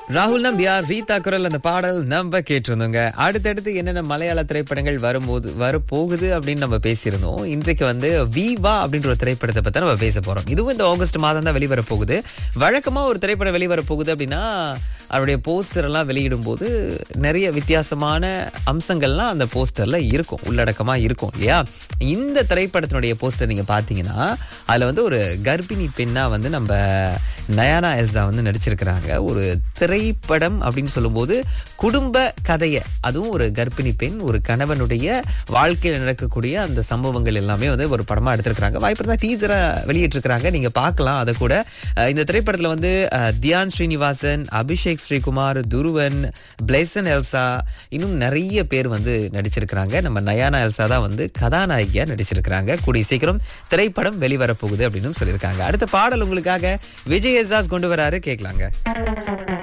ராகுல் நம்பியார் ரீதா குரல் அந்த பாடல் நம்ம கேட்டிருந்தோங்க அடுத்தடுத்து என்னென்ன மலையாள திரைப்படங்கள் வரும்போது வரப்போகுது அப்படின்னு நம்ம பேசியிருந்தோம் இன்றைக்கு வந்து விவா அப்படின்ற ஒரு திரைப்படத்தை பத்தி நம்ம பேச போறோம் இதுவும் இந்த ஆகஸ்ட் மாதம் தான் வெளிவர போகுது வழக்கமா ஒரு திரைப்படம் வெளிவர போகுது அப்படின்னா அவருடைய போஸ்டர் எல்லாம் வெளியிடும் போது நிறைய வித்தியாசமான அம்சங்கள்லாம் அந்த போஸ்டர்ல இருக்கும் உள்ளடக்கமா இருக்கும் இல்லையா இந்த திரைப்படத்தினுடைய போஸ்டர் நீங்க பாத்தீங்கன்னா அதுல வந்து ஒரு கர்ப்பிணி பெண்ணா வந்து நம்ம நயானா எல்சா வந்து நடிச்சிருக்கிறாங்க ஒரு திரைப்படம் அப்படின்னு சொல்லும்போது குடும்ப கதையை அதுவும் ஒரு கர்ப்பிணி பெண் ஒரு கணவனுடைய வாழ்க்கையில் நடக்கக்கூடிய அந்த சம்பவங்கள் எல்லாமே வந்து ஒரு படமா எடுத்திருக்கிறாங்க வாய்ப்பு இருந்தா டீசரா வெளியிட்டிருக்கிறாங்க நீங்க பார்க்கலாம் அதை கூட அஹ் இந்த திரைப்படத்துல வந்து அஹ், தியான் ஸ்ரீனிவாசன் அபிஷேக் ஸ்ரீகுமார் துருவன் பிளேசன் எல்சா இன்னும் நிறைய பேர் வந்து நடிச்சிருக்கிறாங்க நம்ம நயானா எல்சா தான் வந்து கதாநாயகியா நடிச்சிருக்கிறாங்க கூடிய சீக்கிரம் திரைப்படம் வெளிவர போகுது அப்படின்னு சொல்லியிருக்காங்க அடுத்த பாடல் உங்களுக்காக விஜய் எசாஸ் கொண்டு வராரு கேட்கலாங்க